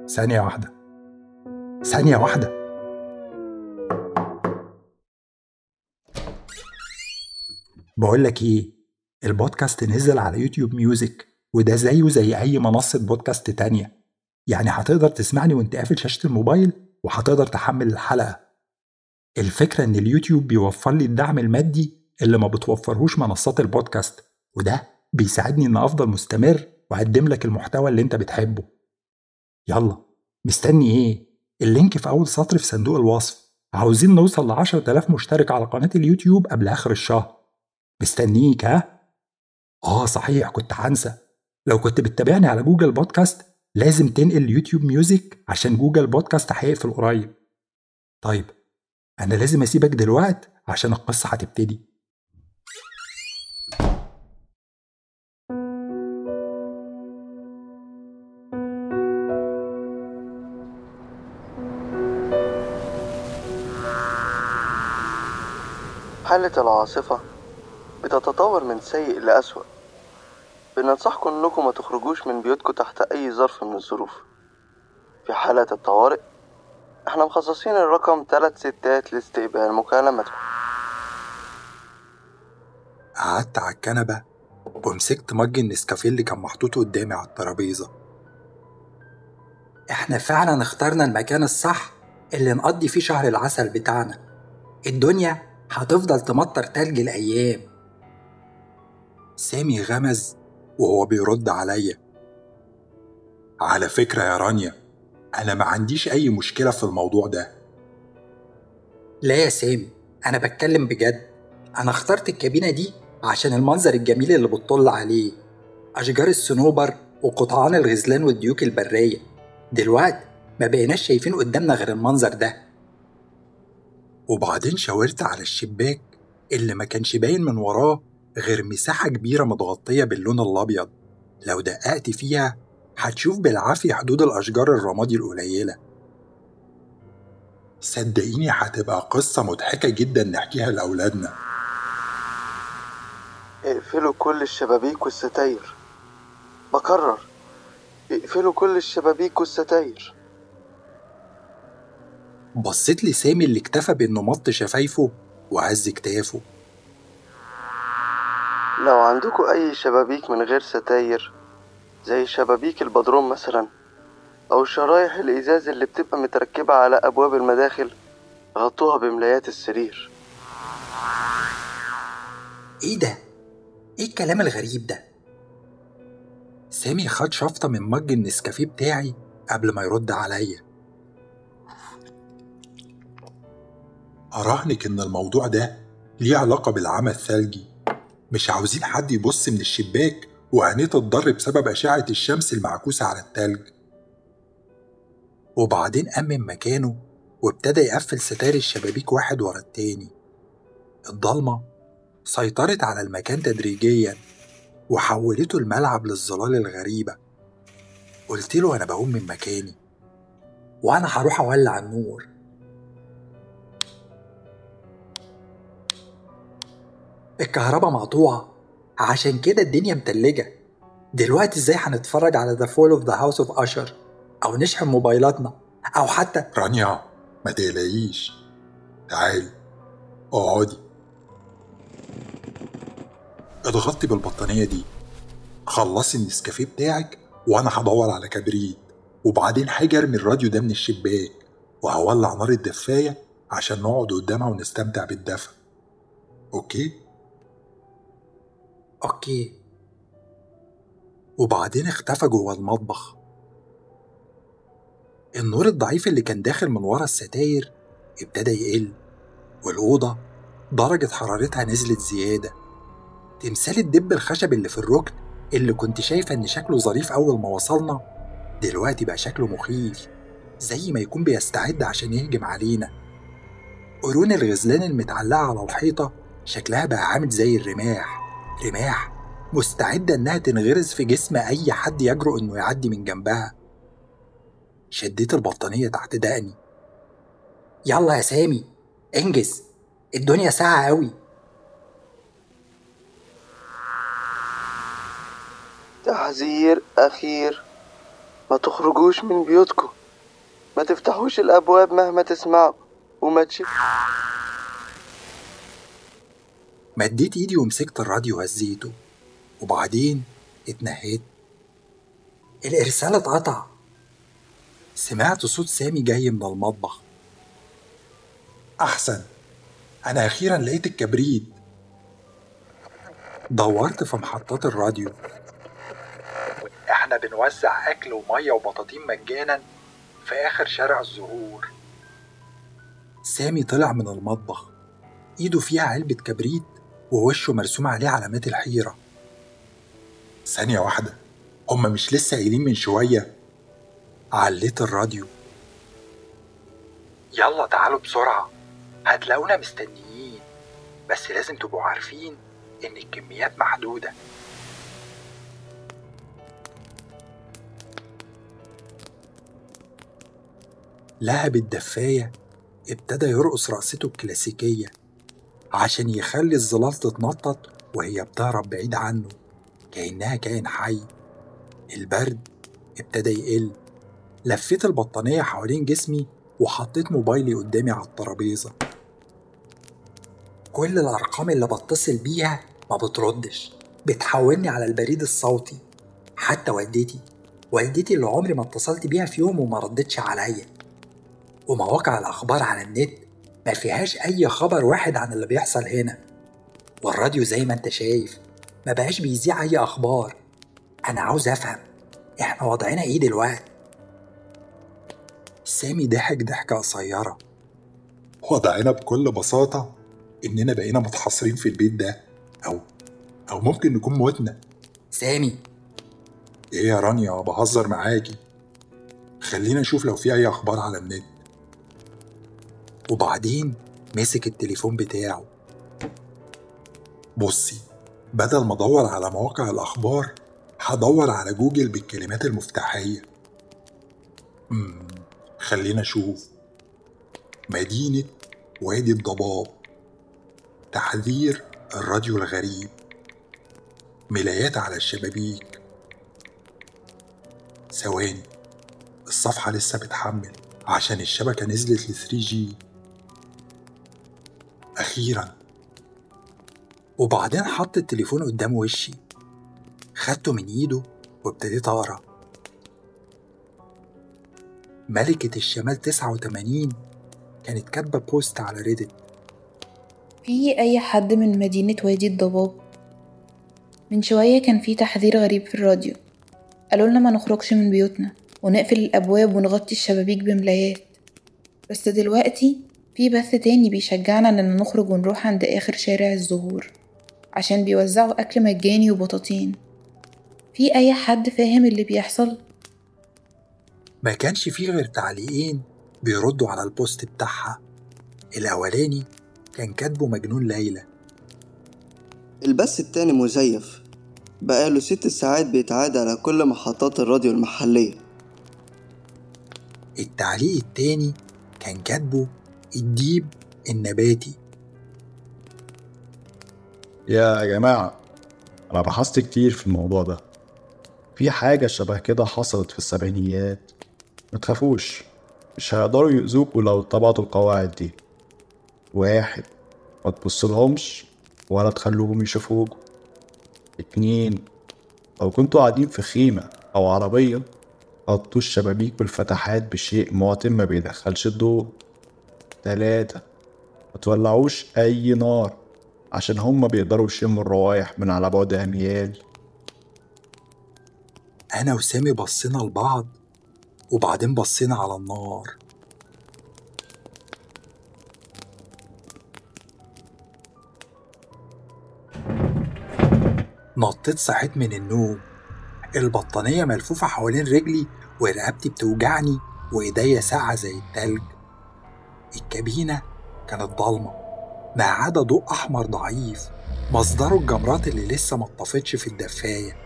ثانية واحدة ثانية واحدة بقول لك ايه البودكاست نزل على يوتيوب ميوزك وده زيه زي اي منصة بودكاست تانية يعني هتقدر تسمعني وانت قافل شاشة الموبايل وهتقدر تحمل الحلقة الفكرة ان اليوتيوب بيوفر لي الدعم المادي اللي ما بتوفرهوش منصات البودكاست وده بيساعدني ان افضل مستمر واقدم لك المحتوى اللي انت بتحبه يلا مستني ايه اللينك في اول سطر في صندوق الوصف عاوزين نوصل ل 10000 مشترك على قناة اليوتيوب قبل اخر الشهر مستنيك ها اه صحيح كنت هنسى لو كنت بتتابعني على جوجل بودكاست لازم تنقل يوتيوب ميوزك عشان جوجل بودكاست هيقفل قريب طيب انا لازم اسيبك دلوقت عشان القصة هتبتدي حالة العاصفة بتتطور من سيء لأسوأ بننصحكم انكم ما تخرجوش من بيوتكم تحت اي ظرف من الظروف في حالة الطوارئ احنا مخصصين الرقم تلات ستات لاستقبال مكالمتكم قعدت على الكنبة ومسكت مج النسكافيه اللي كان محطوط قدامي على الترابيزة احنا فعلا اخترنا المكان الصح اللي نقضي فيه شهر العسل بتاعنا الدنيا هتفضل تمطر تلج الأيام سامي غمز وهو بيرد عليا على فكرة يا رانيا أنا ما عنديش أي مشكلة في الموضوع ده لا يا سامي أنا بتكلم بجد أنا اخترت الكابينة دي عشان المنظر الجميل اللي بتطل عليه أشجار الصنوبر وقطعان الغزلان والديوك البرية دلوقتي ما بقيناش شايفين قدامنا غير المنظر ده وبعدين شاورت على الشباك اللي ما كانش باين من وراه غير مساحة كبيرة متغطية باللون الأبيض لو دققت فيها هتشوف بالعافية حدود الأشجار الرمادي القليلة صدقيني هتبقى قصة مضحكة جدا نحكيها لأولادنا اقفلوا كل الشبابيك والستاير بكرر اقفلوا كل الشبابيك والستاير بصيت لسامي اللي اكتفى بإنه مط شفايفه وعز كتافه لو عندكم اي شبابيك من غير ستاير زي شبابيك البدروم مثلا او شرايح الازاز اللي بتبقى متركبة على ابواب المداخل غطوها بملايات السرير ايه ده؟ ايه الكلام الغريب ده؟ سامي خد شفطة من مج النسكافيه بتاعي قبل ما يرد عليا أراهنك إن الموضوع ده ليه علاقة بالعمى الثلجي مش عاوزين حد يبص من الشباك وعينيه تتضر بسبب أشعة الشمس المعكوسة على التلج وبعدين قام من مكانه وابتدى يقفل ستار الشبابيك واحد ورا التاني الضلمة سيطرت على المكان تدريجيا وحولته الملعب للظلال الغريبة قلت له أنا بقوم من مكاني وأنا هروح أولع النور الكهرباء مقطوعة عشان كده الدنيا متلجة دلوقتي ازاي هنتفرج على ذا فول اوف ذا هاوس اوف اشر او نشحن موبايلاتنا او حتى رانيا ما تقلقيش تعالي اقعدي اضغطي بالبطانية دي خلصي النسكافيه بتاعك وانا هدور على كبريت وبعدين هاجي ارمي الراديو ده من الشباك وهولع نار الدفاية عشان نقعد قدامها ونستمتع بالدفا اوكي اوكي وبعدين اختفى جوه المطبخ النور الضعيف اللي كان داخل من ورا الستاير ابتدى يقل والأوضة درجة حرارتها نزلت زيادة تمثال الدب الخشب اللي في الركن اللي كنت شايفة إن شكله ظريف أول ما وصلنا دلوقتي بقى شكله مخيف زي ما يكون بيستعد عشان يهجم علينا قرون الغزلان المتعلقة على الحيطة شكلها بقى عامل زي الرماح رماح مستعدة إنها تنغرز في جسم أي حد يجرؤ إنه يعدي من جنبها شديت البطانية تحت دقني يلا يا سامي انجز الدنيا ساعة قوي تحذير أخير ما تخرجوش من بيوتكم ما تفتحوش الأبواب مهما تسمعوا وما تشوف مديت ايدي ومسكت الراديو وهزيته وبعدين اتنهيت الإرسال اتقطع سمعت صوت سامي جاي من المطبخ أحسن أنا أخيرا لقيت الكبريت دورت في محطات الراديو احنا بنوزع أكل ومية وبطاطين مجانا في آخر شارع الزهور سامي طلع من المطبخ ايده فيها علبة كبريت ووشه مرسوم عليه علامات الحيرة ثانية واحدة هما مش لسه قايلين من شوية عليت الراديو يلا تعالوا بسرعة هتلاقونا مستنيين بس لازم تبقوا عارفين إن الكميات محدودة لهب الدفاية ابتدى يرقص رقصته الكلاسيكية عشان يخلي الظلال تتنطط وهي بتهرب بعيد عنه كأنها كائن حي البرد ابتدى يقل لفيت البطانية حوالين جسمي وحطيت موبايلي قدامي على الترابيزة كل الأرقام اللي بتصل بيها ما بتردش بتحولني على البريد الصوتي حتى والدتي والدتي اللي عمري ما اتصلت بيها في يوم وما ردتش عليا ومواقع الأخبار على النت ما فيهاش أي خبر واحد عن اللي بيحصل هنا والراديو زي ما انت شايف ما بقاش بيذيع أي أخبار أنا عاوز أفهم إحنا وضعنا إيه دلوقتي سامي ضحك ضحكة قصيرة وضعنا بكل بساطة إننا بقينا متحصرين في البيت ده أو أو ممكن نكون موتنا سامي إيه يا رانيا بهزر معاكي خلينا نشوف لو في أي أخبار على النت وبعدين مسك التليفون بتاعه بصي بدل ما أدور على مواقع الأخبار هدور على جوجل بالكلمات المفتاحية مم. خلينا نشوف مدينة وادي الضباب تحذير الراديو الغريب ملايات على الشبابيك ثواني الصفحة لسه بتحمل عشان الشبكة نزلت ل 3G أخيرا وبعدين حط التليفون قدام وشي خدته من ايده وابتديت اقرا ملكة الشمال 89 كانت كاتبة بوست على ريدت في أي حد من مدينة وادي الضباب من شوية كان في تحذير غريب في الراديو قالوا لنا ما نخرجش من بيوتنا ونقفل الأبواب ونغطي الشبابيك بملايات بس دلوقتي في بث تاني بيشجعنا إننا نخرج ونروح عند آخر شارع الزهور عشان بيوزعوا أكل مجاني وبطاطين في أي حد فاهم اللي بيحصل؟ ما كانش فيه غير تعليقين بيردوا على البوست بتاعها الأولاني كان كاتبه مجنون ليلى البث التاني مزيف بقاله ست ساعات بيتعاد على كل محطات الراديو المحلية التعليق التاني كان كاتبه الديب النباتي يا جماعة أنا بحثت كتير في الموضوع ده في حاجة شبه كده حصلت في السبعينيات متخافوش مش هيقدروا يؤذوكوا لو اتبعتوا القواعد دي واحد ما تبصلهمش ولا تخلوهم يشوفوكوا اتنين لو كنتوا قاعدين في خيمة أو عربية غطوا الشبابيك بالفتحات بشيء معتم ما بيدخلش الضوء تلاتة ما تولعوش أي نار عشان هما بيقدروا يشموا الروايح من على بعد أميال أنا وسامي بصينا لبعض وبعدين بصينا على النار نطيت صحيت من النوم البطانية ملفوفة حوالين رجلي ورقبتي بتوجعني وإيديا ساقعة زي التلج الكابينة كانت ضلمة ما عدا ضوء أحمر ضعيف مصدره الجمرات اللي لسه ما اتطفتش في الدفاية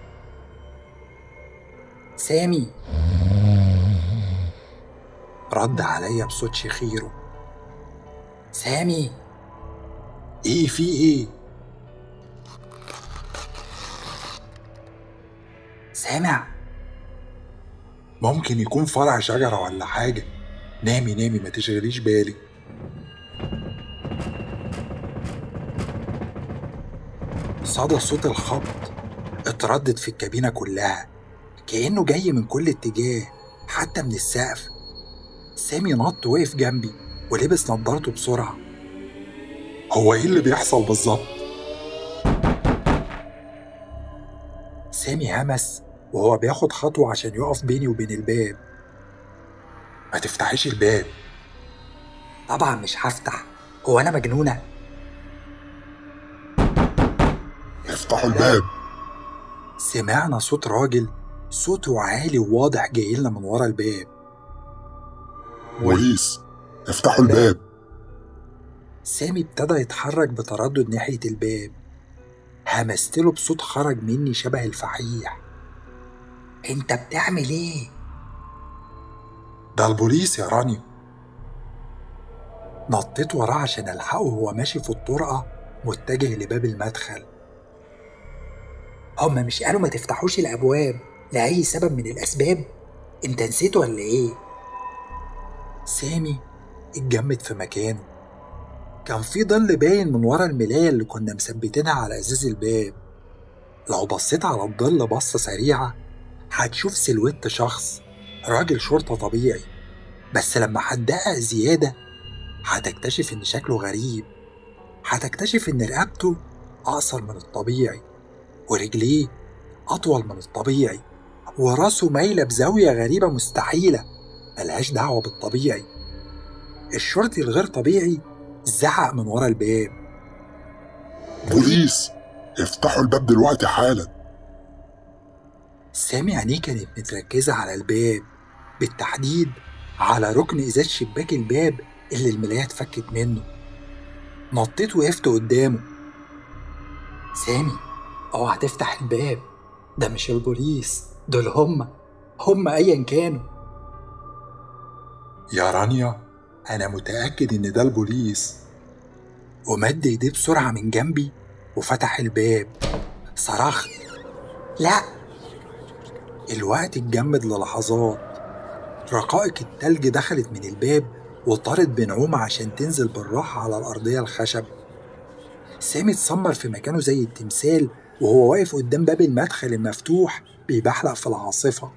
سامي رد عليا بصوت شخيره سامي إيه في إيه؟ سامع ممكن يكون فرع شجرة ولا حاجة نامي نامي ما تشغليش بالك صدى صوت الخبط اتردد في الكابينة كلها كأنه جاي من كل اتجاه حتى من السقف سامي نط وقف جنبي ولبس نضارته بسرعة هو ايه اللي بيحصل بالظبط؟ سامي همس وهو بياخد خطوة عشان يقف بيني وبين الباب ما تفتحيش الباب طبعا مش هفتح هو انا مجنونه افتحوا الباب سمعنا صوت راجل صوته عالي وواضح جاي لنا من ورا الباب بوليس افتحوا الباب سامي ابتدى يتحرك بتردد ناحية الباب همستله بصوت خرج مني شبه الفحيح انت بتعمل ايه ده البوليس يا رانيا نطيت وراه عشان ألحقه وهو ماشي في الطرقة متجه لباب المدخل هما مش قالوا ما تفتحوش الابواب لاي سبب من الاسباب انت نسيت ولا ايه سامي اتجمد في مكانه كان في ظل باين من ورا الملاية اللي كنا مثبتينها على ازاز الباب لو بصيت على الظل بصة سريعة هتشوف سلوت شخص راجل شرطة طبيعي بس لما هتدقق زيادة هتكتشف إن شكله غريب هتكتشف إن رقبته أقصر من الطبيعي ورجليه أطول من الطبيعي وراسه مايلة بزاوية غريبة مستحيلة ملهاش دعوة بالطبيعي الشرطي الغير طبيعي زعق من ورا الباب بوليس افتحوا الباب دلوقتي حالا سامي عينيه كانت متركزة على الباب بالتحديد على ركن إزاز شباك الباب اللي الملاية اتفكت منه نطيت وقفت قدامه سامي اوعى تفتح الباب ده مش البوليس دول هما هما ايا كانوا يا رانيا أنا متأكد إن ده البوليس ومد إيديه بسرعة من جنبي وفتح الباب صرخت لا الوقت اتجمد للحظات رقائق التلج دخلت من الباب وطارت بنعومة عشان تنزل بالراحة على الأرضية الخشب سامي اتسمر في مكانه زي التمثال وهو واقف قدام باب المدخل المفتوح بيبحلق في العاصفة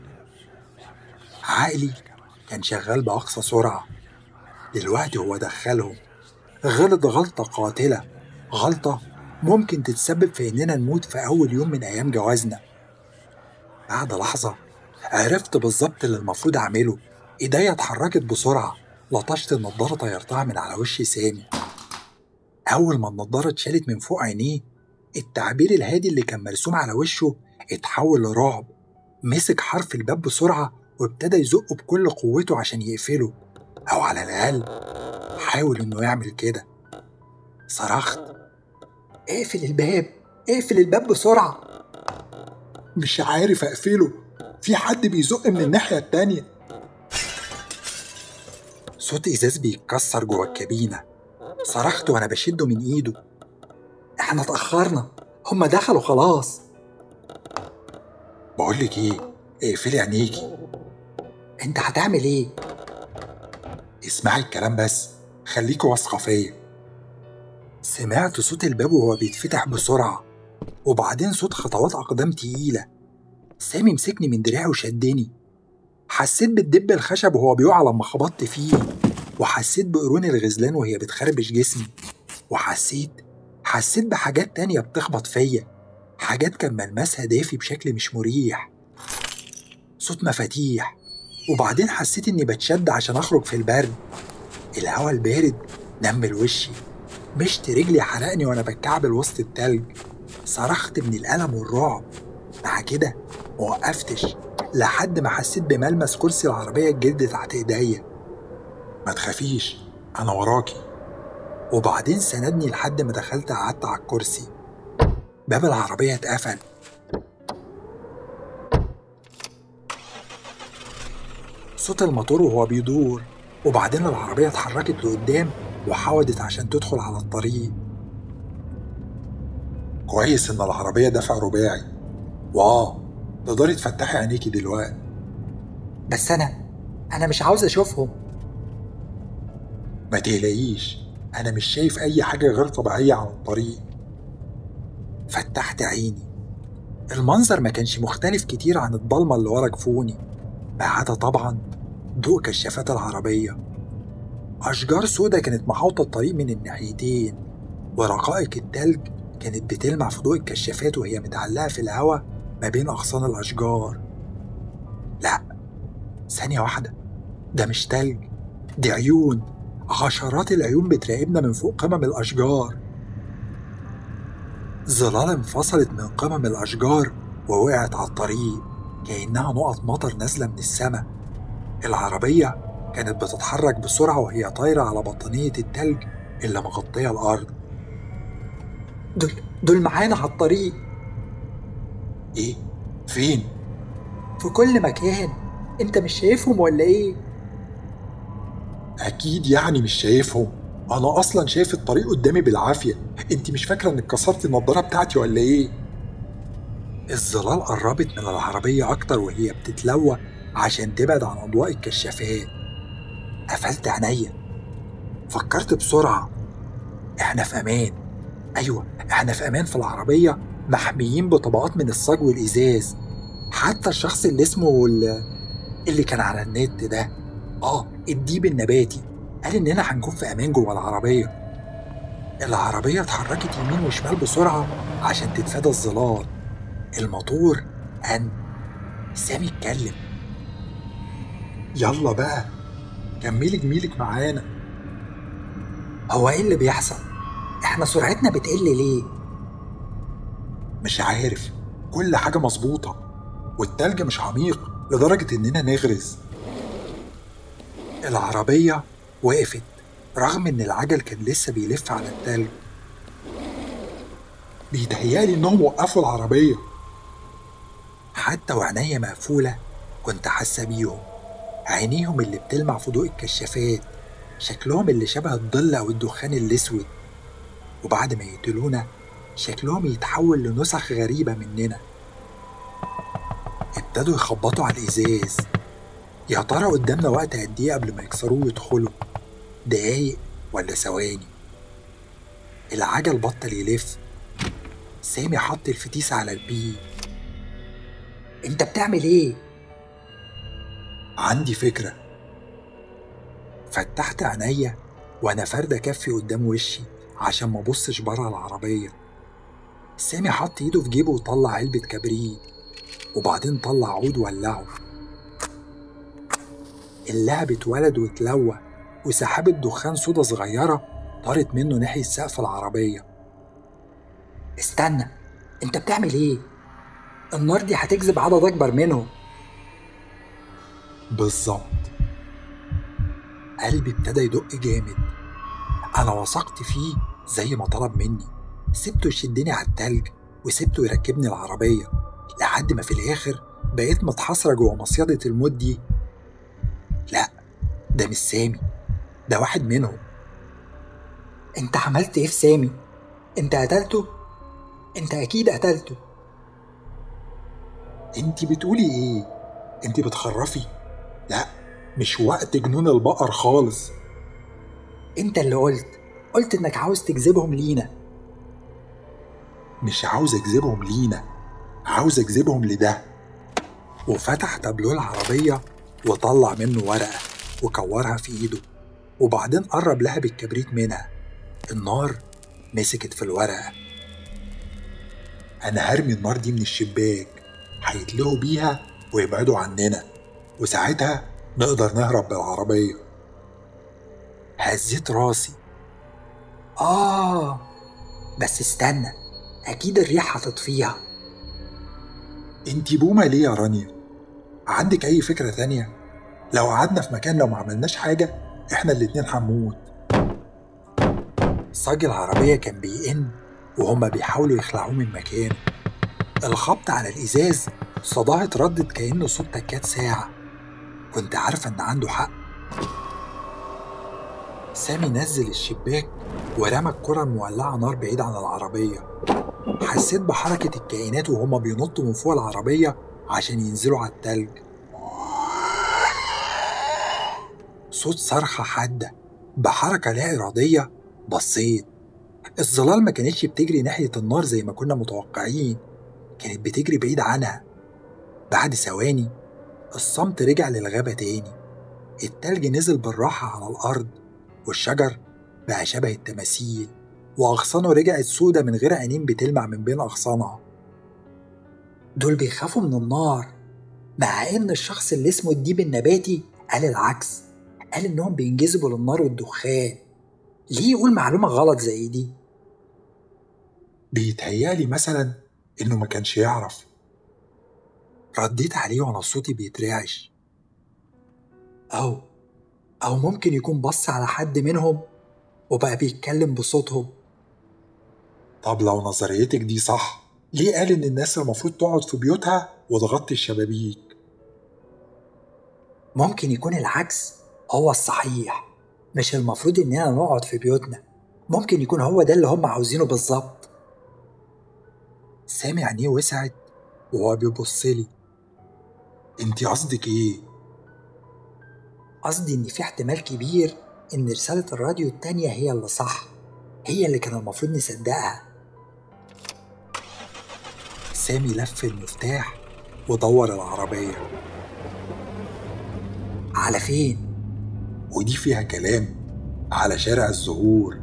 عقلي كان شغال بأقصى سرعة دلوقتي هو دخلهم غلط غلطة قاتلة غلطة ممكن تتسبب في إننا نموت في أول يوم من أيام جوازنا بعد لحظة عرفت بالظبط اللي المفروض أعمله إيديا اتحركت بسرعة لطشت النضارة طيرتها من على وش سامي أول ما النضارة اتشالت من فوق عينيه التعبير الهادي اللي كان مرسوم على وشه اتحول لرعب مسك حرف الباب بسرعة وابتدى يزقه بكل قوته عشان يقفله أو على الأقل حاول إنه يعمل كده صرخت اقفل الباب اقفل الباب بسرعه مش عارف أقفله في حد بيزق من الناحية التانية صوت إزاز بيتكسر جوه الكابينة صرخت وأنا بشده من إيده احنا اتاخرنا هما دخلوا خلاص بقولك إيه اقفلي عينيكي انت هتعمل ايه اسمعي الكلام بس خليكي واثقة فيا سمعت صوت الباب وهو بيتفتح بسرعة وبعدين صوت خطوات أقدام تقيلة سامي مسكني من دراعي وشدني حسيت بالدب الخشب وهو بيقع لما خبطت فيه وحسيت بقرون الغزلان وهي بتخربش جسمي وحسيت حسيت بحاجات تانية بتخبط فيا حاجات كان ملمسها دافي بشكل مش مريح صوت مفاتيح وبعدين حسيت اني بتشد عشان اخرج في البرد الهوا البارد نمل وشي مشت رجلي حرقني وانا بتكعبل وسط التلج صرخت من الألم والرعب مع كده موقفتش لحد ما حسيت بملمس كرسي العربية الجلد تحت ايديا ما تخافيش أنا وراكي وبعدين سندني لحد ما دخلت قعدت على الكرسي باب العربية اتقفل صوت الموتور وهو بيدور وبعدين العربية اتحركت لقدام وحودت عشان تدخل على الطريق كويس إن العربية دفع رباعي وآه تقدري تفتحي عينيكي دلوقتي بس أنا أنا مش عاوز أشوفهم ما تقلقيش أنا مش شايف أي حاجة غير طبيعية على الطريق فتحت عيني المنظر ما كانش مختلف كتير عن الضلمة اللي ورا جفوني ما عدا طبعا ضوء كشافات العربية أشجار سودة كانت محاوطة الطريق من الناحيتين ورقائق التلج كانت بتلمع في ضوء الكشافات وهي متعلقة في الهواء ما بين أغصان الأشجار لا ثانية واحدة ده مش تلج دي عيون عشرات العيون بتراقبنا من فوق قمم الأشجار ظلال انفصلت من قمم الأشجار ووقعت على الطريق كأنها نقط مطر نازلة من السماء العربية كانت بتتحرك بسرعة وهي طايرة على بطانية التلج اللي مغطية الأرض دول دول معانا على الطريق إيه؟ فين؟ في كل مكان أنت مش شايفهم ولا إيه؟ أكيد يعني مش شايفهم أنا أصلا شايف الطريق قدامي بالعافية أنت مش فاكرة إنك كسرت النضارة بتاعتي ولا إيه؟ الظلال قربت من العربية أكتر وهي بتتلوى عشان تبعد عن أضواء الكشافات قفلت عينيا فكرت بسرعة إحنا في أمان أيوة إحنا في أمان في العربية محميين بطبقات من الصاج والإزاز حتى الشخص اللي اسمه ال- اللي كان على النت ده آه الديب النباتي قال إننا هنكون في أمان جوه العربية العربية اتحركت يمين وشمال بسرعة عشان تتفادى الظلال الموتور أن سامي اتكلم يلا بقى كملي جميلك معانا هو إيه اللي بيحصل؟ إحنا سرعتنا بتقل ليه؟ مش عارف كل حاجة مظبوطة والتلج مش عميق لدرجة إننا نغرز العربية وقفت رغم إن العجل كان لسه بيلف على التلج بيتهيألي إنهم وقفوا العربية حتى وعينيا مقفولة كنت حاسة بيهم عينيهم اللي بتلمع في ضوء الكشافات شكلهم اللي شبه الظل أو الدخان الأسود وبعد ما يقتلونا شكلهم يتحول لنسخ غريبة مننا ابتدوا يخبطوا على الإزاز يا ترى قدامنا وقت قد إيه قبل ما يكسروه ويدخلوا دقايق ولا ثواني العجل بطل يلف سامي حط الفتيس على البي أنت بتعمل إيه؟ عندي فكرة فتحت عينيا وأنا فاردة كفي قدام وشي عشان ما بصش بره العربية سامي حط ايده في جيبه وطلع علبة كبريت وبعدين طلع عود ولعه اللعب اتولد واتلوى وسحابة دخان سودا صغيرة طارت منه ناحية سقف العربية استنى أنت بتعمل إيه؟ النار دي هتجذب عدد أكبر منهم بالظبط قلبي ابتدى يدق جامد أنا وثقت فيه زي ما طلب مني سبته يشدني على التلج وسبته يركبني العربية لحد ما في الآخر بقيت متحصرة جوه مصيدة الموت دي لا ده مش سامي ده واحد منهم أنت عملت إيه في سامي؟ أنت قتلته؟ أنت أكيد قتلته انت بتقولي ايه انت بتخرفي لا مش وقت جنون البقر خالص أنت اللي قلت قلت إنك عاوز تجذبهم لينا مش عاوز اجذبهم لينا عاوز اجذبهم لده وفتح تابلوه العربية وطلع منه ورقة وكورها في ايده وبعدين قرب لها بالكبريت منها النار مسكت في الورقة أنا هرمي النار دي من الشباك هيتلهوا بيها ويبعدوا عننا وساعتها نقدر نهرب بالعربية هزيت راسي آه بس استنى أكيد الريح هتطفيها انتي بومة ليه يا رانيا؟ عندك أي فكرة تانية؟ لو قعدنا في مكان لو ما عملناش حاجة احنا الاتنين هنموت صاج العربية كان بيئن وهما بيحاولوا يخلعوه من مكانه الخبط على الإزاز صداها اتردد كأنه صوت تكات ساعة كنت عارفة إن عنده حق سامي نزل الشباك ورمى الكرة المولعة نار بعيد عن العربية حسيت بحركة الكائنات وهما بينطوا من فوق العربية عشان ينزلوا على التلج بصوت صرخة حادة بحركة لا إرادية بصيت الظلال ما كانتش بتجري ناحية النار زي ما كنا متوقعين كانت بتجري بعيد عنها بعد ثواني الصمت رجع للغابة تاني التلج نزل بالراحة على الأرض والشجر بقى شبه التماثيل وأغصانه رجعت سودة من غير عينين بتلمع من بين أغصانها دول بيخافوا من النار مع إن الشخص اللي اسمه الديب النباتي قال العكس قال إنهم بينجذبوا للنار والدخان ليه يقول معلومة غلط زي دي؟ بيتهيألي مثلا إنه ما كانش يعرف رديت عليه وأنا صوتي بيترعش أو أو ممكن يكون بص على حد منهم وبقى بيتكلم بصوتهم طب لو نظريتك دي صح ليه قال إن الناس المفروض تقعد في بيوتها وتغطي الشبابيك ممكن يكون العكس هو الصحيح مش المفروض إننا نقعد في بيوتنا ممكن يكون هو ده اللي هم عاوزينه بالظبط سامي عينيه وسعت وهو بيبص لي انت قصدك ايه قصدي إن في احتمال كبير إن رسالة الراديو التانية هي اللي صح هي اللي كان المفروض نصدقها سامي لف المفتاح ودور العربية على فين؟ ودي فيها كلام على شارع الزهور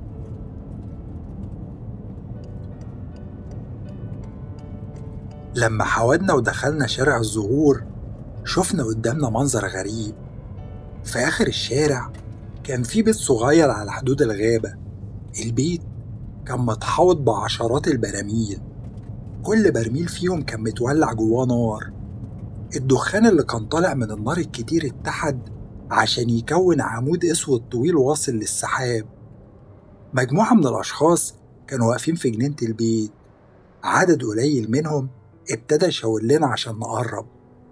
لما حودنا ودخلنا شارع الزهور شفنا قدامنا منظر غريب في آخر الشارع كان في بيت صغير على حدود الغابة البيت كان متحوط بعشرات البراميل كل برميل فيهم كان متولع جواه نار الدخان اللي كان طالع من النار الكتير اتحد عشان يكون عمود اسود طويل واصل للسحاب مجموعة من الأشخاص كانوا واقفين في جنينة البيت عدد قليل منهم ابتدى يشاور لنا عشان نقرب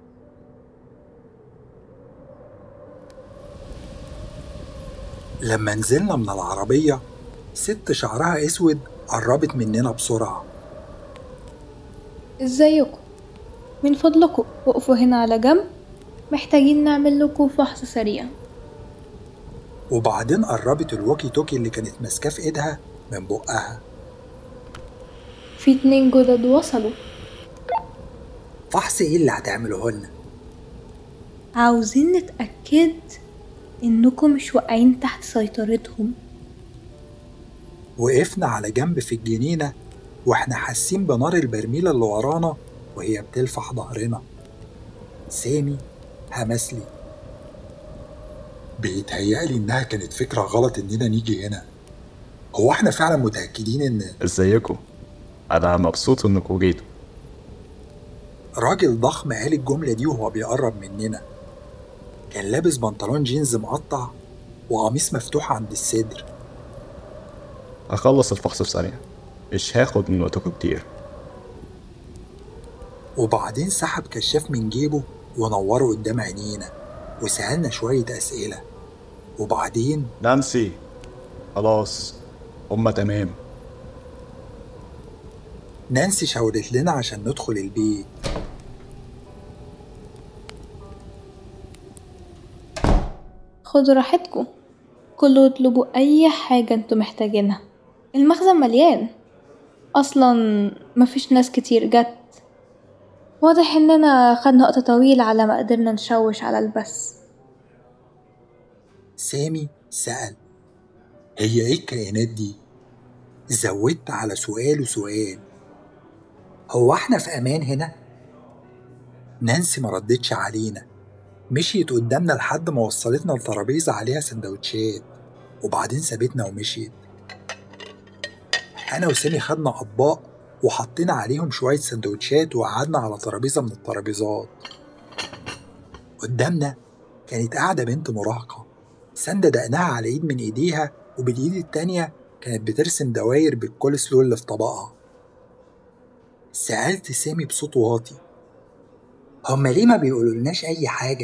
لما نزلنا من العربية ست شعرها اسود قربت مننا بسرعة ازيكم من فضلكم وقفوا هنا على جنب محتاجين نعمل لكم فحص سريع وبعدين قربت الوكي توكي اللي كانت ماسكاه في ايدها من بقها في اتنين جدد وصلوا فحص ايه اللي هتعمله لنا عاوزين نتأكد انكم مش واقعين تحت سيطرتهم وقفنا على جنب في الجنينة واحنا حاسين بنار البرميل اللي ورانا وهي بتلفح ظهرنا سامي همس لي بيتهيألي إنها كانت فكرة غلط إننا نيجي هنا هو احنا فعلا متأكدين إن ازيكم انا مبسوط انكم جيتوا راجل ضخم قال الجملة دي وهو بيقرب مننا كان لابس بنطلون جينز مقطع وقميص مفتوح عند الصدر هخلص الفحص في ثانية مش هاخد من وقتكم كتير وبعدين سحب كشاف من جيبه ونوره قدام عينينا وسألنا شوية أسئلة وبعدين نانسي خلاص هما تمام نانسي شاورت لنا عشان ندخل البيت خدوا راحتكم كلوا اطلبوا اي حاجة انتوا محتاجينها المخزن مليان اصلا مفيش ناس كتير جت واضح اننا خدنا وقت طويل على ما قدرنا نشوش على البث سامي سأل هي ايه الكائنات دي؟ زودت على سؤال وسؤال هو احنا في امان هنا؟ نانسي ما ردتش علينا مشيت قدامنا لحد ما وصلتنا لترابيزة عليها سندوتشات وبعدين سابتنا ومشيت أنا وسامي خدنا أطباق وحطينا عليهم شوية سندوتشات وقعدنا على ترابيزة من الترابيزات قدامنا كانت قاعدة بنت مراهقة ساندة دقنها على إيد من إيديها وبالإيد التانية كانت بترسم دواير بالكول سلو اللي في طبقها سألت سامي بصوت واطي هما ليه ما بيقولولناش أي حاجة؟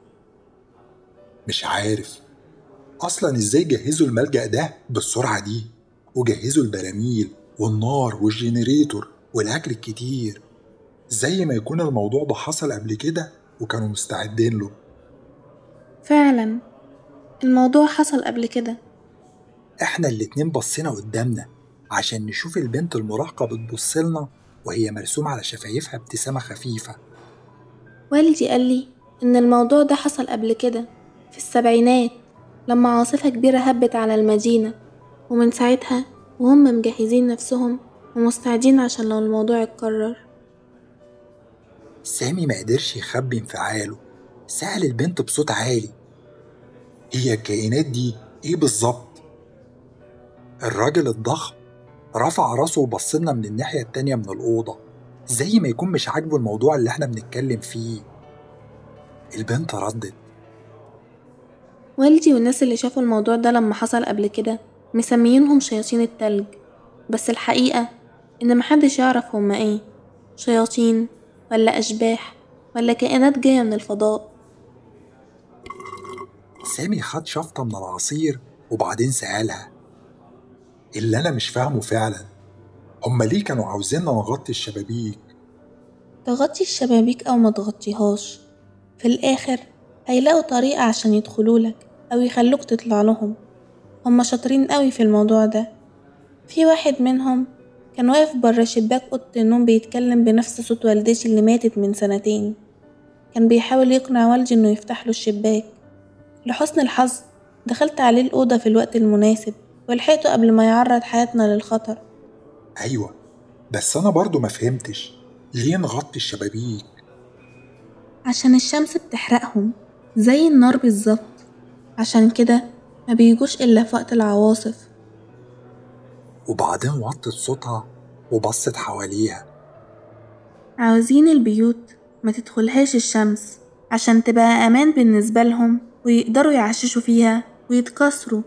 مش عارف أصلا إزاي جهزوا الملجأ ده بالسرعة دي وجهزوا البراميل والنار والجنريتور والأكل الكتير زي ما يكون الموضوع ده حصل قبل كده وكانوا مستعدين له فعلا الموضوع حصل قبل كده احنا الاتنين بصينا قدامنا عشان نشوف البنت المراهقة بتبصلنا وهي مرسوم على شفايفها ابتسامة خفيفة والدي قال لي إن الموضوع ده حصل قبل كده في السبعينات لما عاصفة كبيرة هبت على المدينة ومن ساعتها وهم مجهزين نفسهم ومستعدين عشان لو الموضوع اتكرر سامي ما قدرش يخبي انفعاله سأل البنت بصوت عالي هي الكائنات دي ايه بالظبط الراجل الضخم رفع راسه وبصلنا من الناحية التانية من الأوضة زي ما يكون مش عاجبه الموضوع اللي احنا بنتكلم فيه البنت ردت والدي والناس اللي شافوا الموضوع ده لما حصل قبل كده مسميينهم شياطين التلج بس الحقيقة إن محدش يعرف هما ايه شياطين ولا أشباح ولا كائنات جاية من الفضاء سامي خد شفطة من العصير وبعدين سألها اللي انا مش فاهمه فعلا هما ليه كانوا عاوزيننا نغطي الشبابيك تغطي الشبابيك أو ما تغطيهاش في الآخر هيلاقوا طريقة عشان يدخلولك أو يخلوك تطلع لهم هما شاطرين قوي في الموضوع ده في واحد منهم كان واقف برا شباك أوضة النوم بيتكلم بنفس صوت والدتي اللي ماتت من سنتين كان بيحاول يقنع والدي إنه يفتح له الشباك لحسن الحظ دخلت عليه الأوضة في الوقت المناسب ولحقته قبل ما يعرض حياتنا للخطر ايوه بس انا برضو ما فهمتش ليه نغطي الشبابيك عشان الشمس بتحرقهم زي النار بالظبط عشان كده ما بيجوش إلا في وقت العواصف وبعدين وطت صوتها وبصت حواليها عاوزين البيوت ما تدخلهاش الشمس عشان تبقى أمان بالنسبة لهم ويقدروا يعششوا فيها ويتكسروا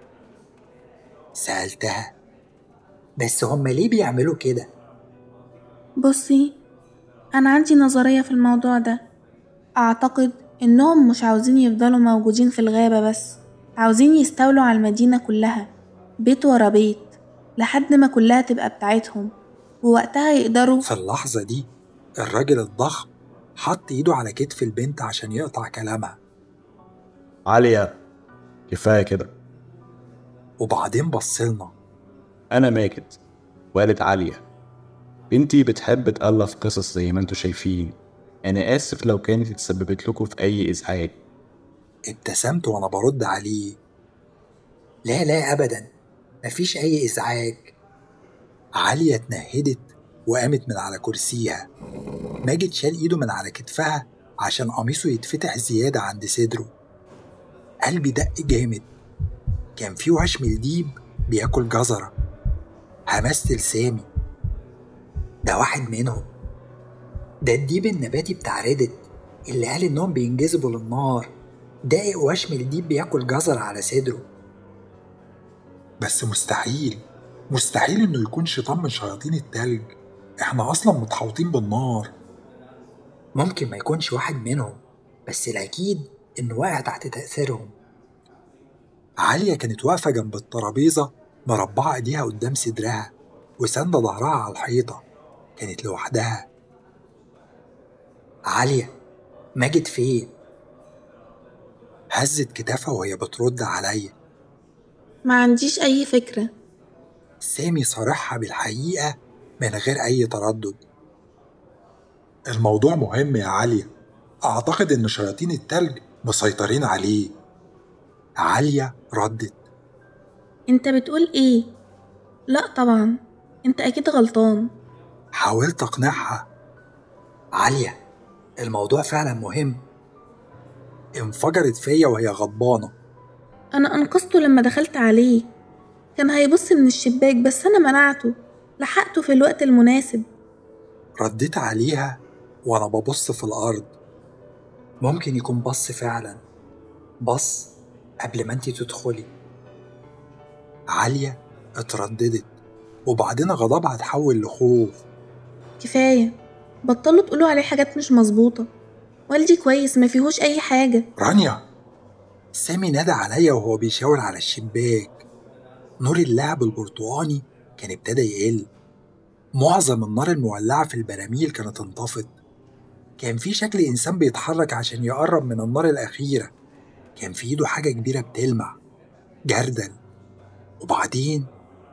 سألتها بس هما ليه بيعملوا كده؟ بصي أنا عندي نظرية في الموضوع ده أعتقد إنهم مش عاوزين يفضلوا موجودين في الغابة بس عاوزين يستولوا على المدينة كلها بيت ورا بيت لحد ما كلها تبقى بتاعتهم ووقتها يقدروا في اللحظة دي الراجل الضخم حط ايده على كتف البنت عشان يقطع كلامها عالية كفاية كده وبعدين بصلنا أنا ماجد والد عالية بنتي بتحب تألف قصص زي ما انتوا شايفين أنا آسف لو كانت اتسببت لكم في أي إزعاج ابتسمت وانا برد عليه لا لا ابدا مفيش اي ازعاج عالية اتنهدت وقامت من على كرسيها ماجد شال ايده من على كتفها عشان قميصه يتفتح زيادة عند صدره قلبي دق جامد كان في وشم الديب بياكل جزرة همست لسامي ده واحد منهم ده الديب النباتي بتاع ريدت اللي قال انهم بينجذبوا للنار دايق وشم الديب بياكل جزر على صدره بس مستحيل مستحيل انه يكون شيطان من شياطين التلج احنا اصلا متحوطين بالنار ممكن ما يكونش واحد منهم بس الأكيد إنه واقع تحت تأثيرهم عالية كانت واقفة جنب الترابيزة مربعة إيديها قدام صدرها وساندة ظهرها على الحيطة كانت لوحدها عالية ماجد فين؟ هزت كتافها وهي بترد عليا ما عنديش أي فكرة سامي صارحها بالحقيقة من غير أي تردد الموضوع مهم يا عالية اعتقد ان شياطين التلج مسيطرين عليه عالية ردت انت بتقول ايه لا طبعا انت اكيد غلطان حاولت أقنعها عالية الموضوع فعلا مهم انفجرت فيا وهي غضبانة انا انقذته لما دخلت عليه كان هيبص من الشباك بس انا منعته لحقته في الوقت المناسب رديت عليها وأنا ببص في الأرض ممكن يكون بص فعلا بص قبل ما انتي تدخلي عالية اترددت وبعدين غضبها اتحول لخوف كفاية بطلوا تقولوا عليه حاجات مش مظبوطة والدي كويس ما فيهوش اي حاجة رانيا سامي نادى عليا وهو بيشاور على الشباك نور اللعب البرتقاني كان ابتدى يقل معظم النار المولعة في البراميل كانت انطفت كان في شكل إنسان بيتحرك عشان يقرب من النار الأخيرة كان في ايده حاجة كبيرة بتلمع جردل وبعدين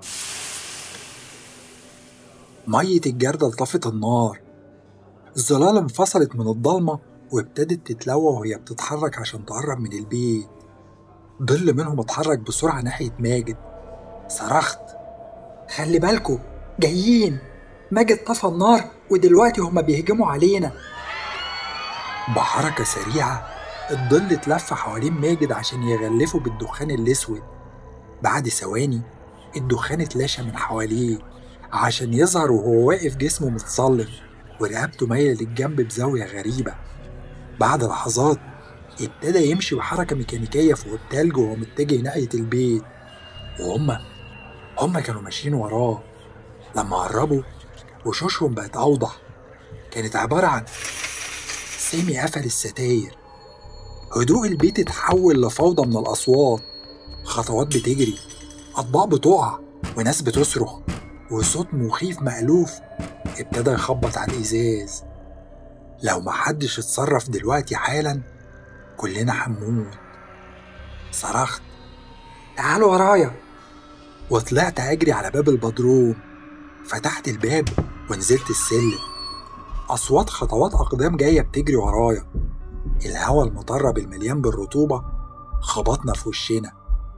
مية الجردل طفت النار الظلال انفصلت من الضلمة وابتدت تتلوى وهي بتتحرك عشان تقرب من البيت ظل منهم اتحرك بسرعة ناحية ماجد صرخت خلي بالكوا جايين ماجد طفى النار ودلوقتي هما بيهجموا علينا بحركة سريعة الظل اتلف حوالين ماجد عشان يغلفه بالدخان الأسود بعد ثواني الدخان اتلاشى من حواليه عشان يظهر وهو واقف جسمه متصلب ورقبته مايلة للجنب بزاوية غريبة بعد لحظات ابتدى يمشي بحركة ميكانيكية فوق التلج وهو متجه ناحية البيت وهما هما كانوا ماشيين وراه لما قربوا وشوشهم بقت أوضح كانت عبارة عن سامي قفل الستاير هدوء البيت اتحول لفوضى من الأصوات خطوات بتجري أطباق بتقع وناس بتصرخ وصوت مخيف مألوف ابتدى يخبط على الإزاز لو محدش اتصرف دلوقتي حالا كلنا هنموت صرخت تعالوا ورايا وطلعت أجري على باب البدروم فتحت الباب ونزلت السلم أصوات خطوات أقدام جاية بتجري ورايا الهوا المطرب المليان بالرطوبة خبطنا في وشنا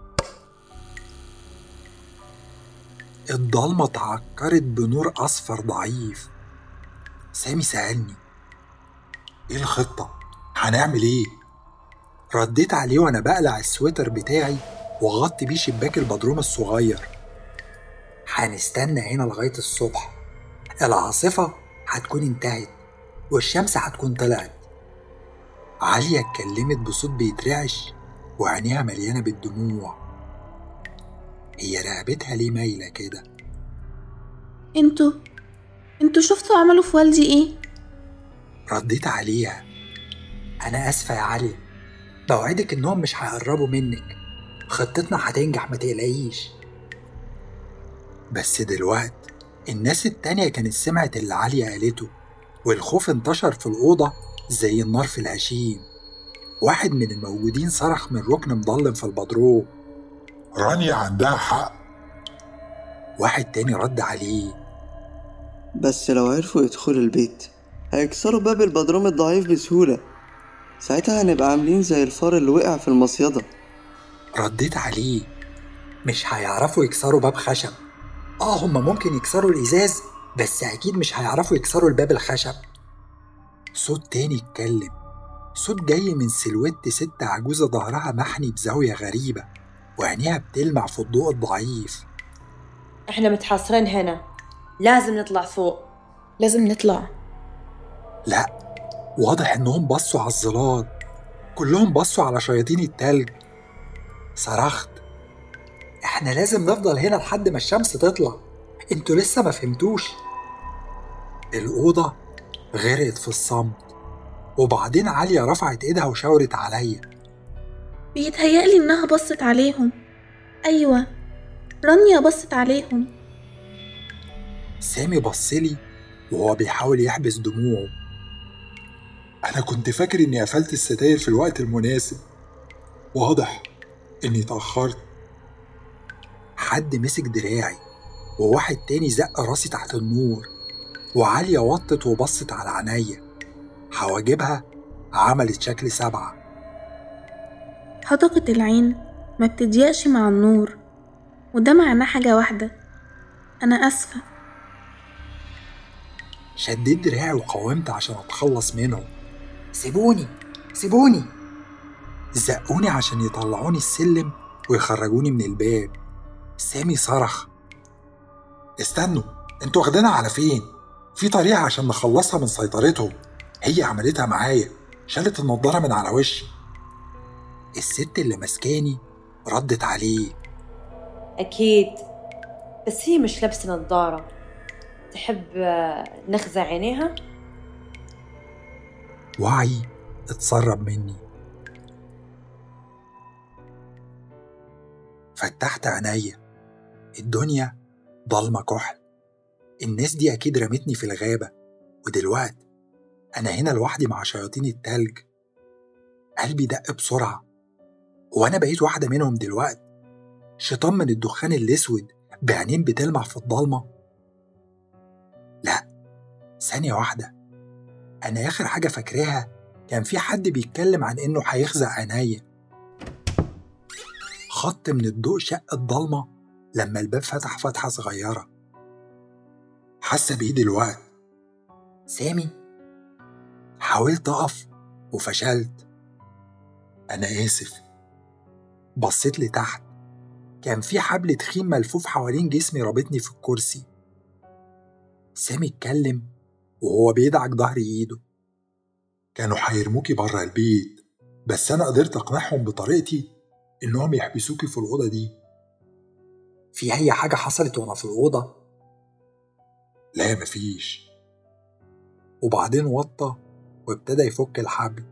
الضلمة اتعكرت بنور أصفر ضعيف سامي سألني إيه الخطة؟ هنعمل إيه؟ رديت عليه وأنا بقلع السويتر بتاعي وغطي بيه شباك البدروم الصغير هنستنى هنا لغاية الصبح العاصفة هتكون انتهت والشمس هتكون طلعت عليا اتكلمت بصوت بيترعش وعينيها مليانة بالدموع هي رقبتها ليه مايلة كده انتوا انتوا شفتوا عملوا في والدي ايه رديت عليها أنا آسفة يا علي بوعدك إنهم مش هيقربوا منك خطتنا هتنجح ما تقلقيش بس دلوقت الناس التانية كانت سمعت اللي عليا قالته والخوف انتشر في الأوضة زي النار في الهشيم واحد من الموجودين صرخ من ركن مضلم في البدروم رانيا عندها حق واحد تاني رد عليه بس لو عرفوا يدخلوا البيت هيكسروا باب البدروم الضعيف بسهولة ساعتها هنبقى عاملين زي الفار اللي وقع في المصيدة رديت عليه مش هيعرفوا يكسروا باب خشب اه هما ممكن يكسروا الازاز بس اكيد مش هيعرفوا يكسروا الباب الخشب صوت تاني اتكلم صوت جاي من سلوت ست عجوزة ظهرها محني بزاوية غريبة وعينيها بتلمع في الضوء الضعيف احنا متحاصرين هنا لازم نطلع فوق لازم نطلع لا واضح انهم بصوا على الظلال كلهم بصوا على شياطين التلج صرخت احنا لازم نفضل هنا لحد ما الشمس تطلع انتوا لسه ما فهمتوش الأوضة غرقت في الصمت وبعدين عليا رفعت ايدها وشاورت عليا بيتهيألي انها بصت عليهم ايوه رانيا بصت عليهم سامي بصلي وهو بيحاول يحبس دموعه أنا كنت فاكر إني قفلت الستاير في الوقت المناسب واضح إني اتأخرت حد مسك دراعي وواحد تاني زق راسي تحت النور وعالية وطت وبصت على عينيا حواجبها عملت شكل سبعة حدقة العين ما بتضيقش مع النور وده معناه حاجة واحدة أنا آسفة شديت دراعي وقاومت عشان أتخلص منهم سيبوني سيبوني زقوني عشان يطلعوني السلم ويخرجوني من الباب سامي صرخ استنوا انتوا واخدينها على فين؟ في طريقة عشان نخلصها من سيطرتهم هي عملتها معايا شالت النضارة من على وشي الست اللي مسكاني ردت عليه أكيد بس هي مش لابسة نظارة تحب آه، نخزع عينيها؟ وعي اتسرب مني فتحت عينيا الدنيا ضلمة كحل الناس دي أكيد رمتني في الغابة ودلوقت أنا هنا لوحدي مع شياطين التلج قلبي دق بسرعة وأنا بقيت واحدة منهم دلوقتي شيطان من الدخان الأسود بعينين بتلمع في الضلمة لا ثانية واحدة أنا آخر حاجة فاكراها كان في حد بيتكلم عن إنه هيخزق عينيا خط من الضوء شق الضلمة لما الباب فتح فتحة صغيرة حاسة بإيه دلوقتي سامي حاولت أقف وفشلت أنا آسف بصيت لتحت كان في حبل تخين ملفوف حوالين جسمي رابطني في الكرسي سامي اتكلم وهو بيدعك ظهر ايده كانوا هيرموكي بره البيت بس أنا قدرت أقنعهم بطريقتي إنهم يحبسوكي في الأوضة دي في أي حاجة حصلت وأنا في الأوضة لا مفيش وبعدين وطى وابتدى يفك الحبل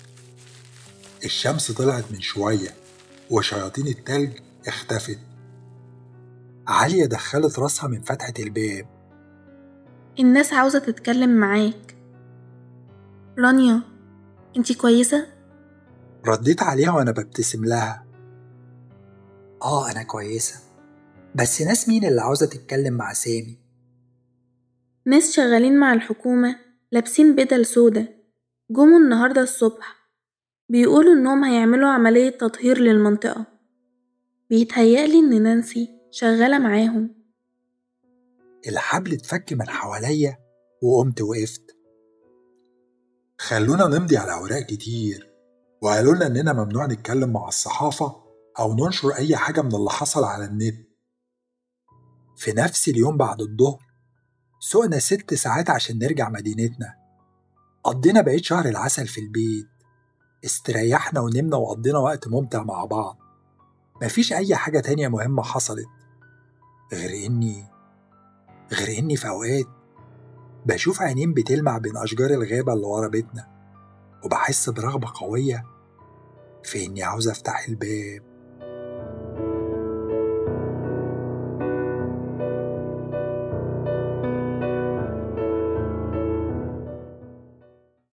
الشمس طلعت من شوية وشياطين التلج اختفت عالية دخلت راسها من فتحة الباب الناس عاوزة تتكلم معاك رانيا انتي كويسة؟ رديت عليها وأنا ببتسم لها آه أنا كويسة بس ناس مين اللي عاوزة تتكلم مع سامي؟ ناس شغالين مع الحكومة لابسين بدل سودا جم النهاردة الصبح بيقولوا إنهم هيعملوا عملية تطهير للمنطقة بيتهيألي إن نانسي شغالة معاهم الحبل اتفك من حواليا وقمت وقفت خلونا نمضي على أوراق كتير وقالوا لنا إننا ممنوع نتكلم مع الصحافة أو ننشر أي حاجة من اللي حصل على النت في نفس اليوم بعد الظهر سوقنا ست ساعات عشان نرجع مدينتنا قضينا بقية شهر العسل في البيت استريحنا ونمنا وقضينا وقت ممتع مع بعض مفيش أي حاجة تانية مهمة حصلت غير إني غير إني في أوقات بشوف عينين بتلمع بين أشجار الغابة اللي ورا بيتنا وبحس برغبة قوية في إني عاوز أفتح الباب